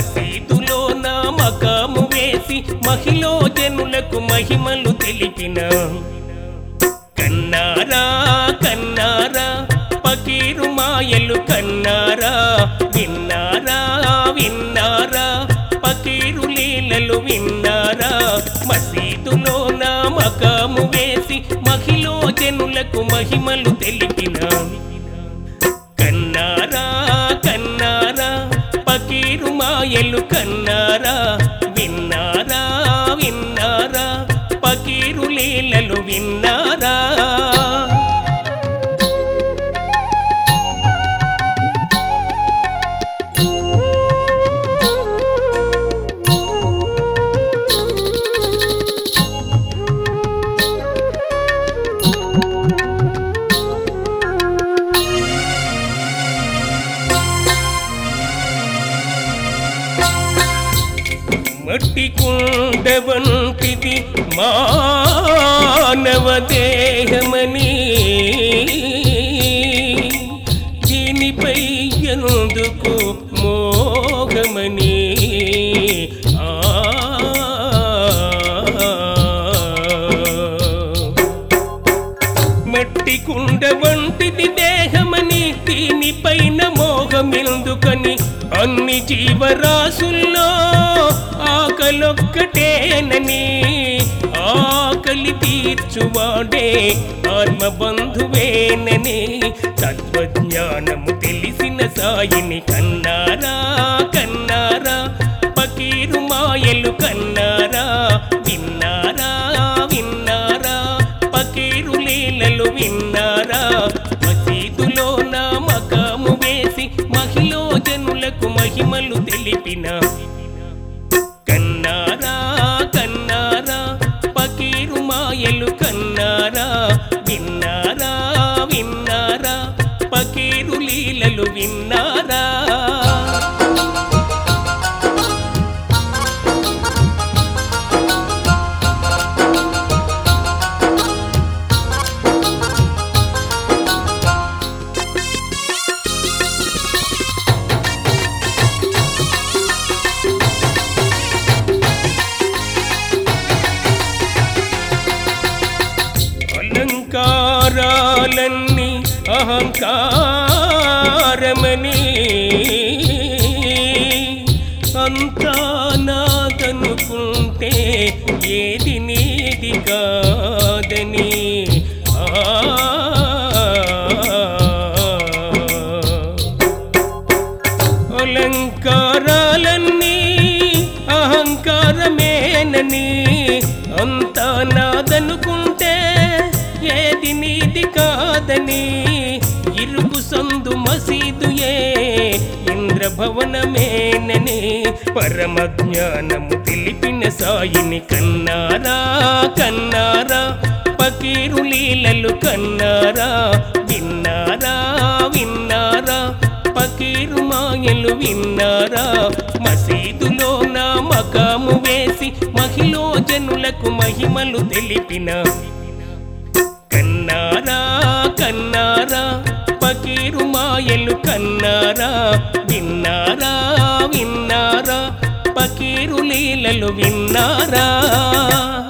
మసీదులో నా మకాము వేసి మహిళో జనులకు మహిమలు తెలిపిన కన్నారా కన్నారా పకీరు మాయలు కన్నారా విన్నారా విన్నారా పకీరు లీలలు విన్నారా మసీదులో నా మకాము వేసి మహిళో జనులకు మహిమలు తెలిపిన కన్నారా కన్నారా పకీరు మాయలు కన్నారా విన్నారా విన్నారా పకీరు లీలలు విన్నారా మట్టి కుండ వంటిది మానవ దేహమని దీనిపై ఎందుకు మోహమని ఆ మట్టి కుండ వంటిది దేహమని దీనిపైన మోహమెందుకని అన్ని జీవరాశుల్లో ఆకలొక్కటేనని ఆకలి తీర్చువాడే ఆత్మబంధువేనని తత్వజ్ఞానము తెలిసిన సాయిని కన్నారా కన్నారా పకీరు మాయలు కన్నారా విన్నారా విన్నారా పకీరు లీలలు విన్నారా మసీదులో నా మకాము వేసి మహిళో జనులకు మహిమలు తెలిపిన కన్నారా కన్నారా పకీరు మాయలు కన్నారా విన్నారా విన్నారా పకీరు లీలలు విన్నారా అలంకారాలన్నీ అహంకారమని అంతా నాదనుకుంటే ఏది నీది కాదని ఆ అలంకారాలన్నీ అహంకారమేనని అంతా నాదనుకుంటే ఏది నీది కాదని ఇరుగు సందు మసీదు ఏ ఇంద్రభవనమేనని పరమ జ్ఞానము తెలిపిన సాయిని కన్నారా కన్నారా పకీరు లీలలు కన్నారా విన్నారా విన్నారా పకీరు మాయలు విన్నారా మసీదులో నా మకాము వేసి మహిళో జనులకు మహిమలు తెలిపిన కన్నారా కన్నారా పకీరు మాయలు కన్నారా విన్నారా విన్నారా పకీరు లీలలు విన్నారా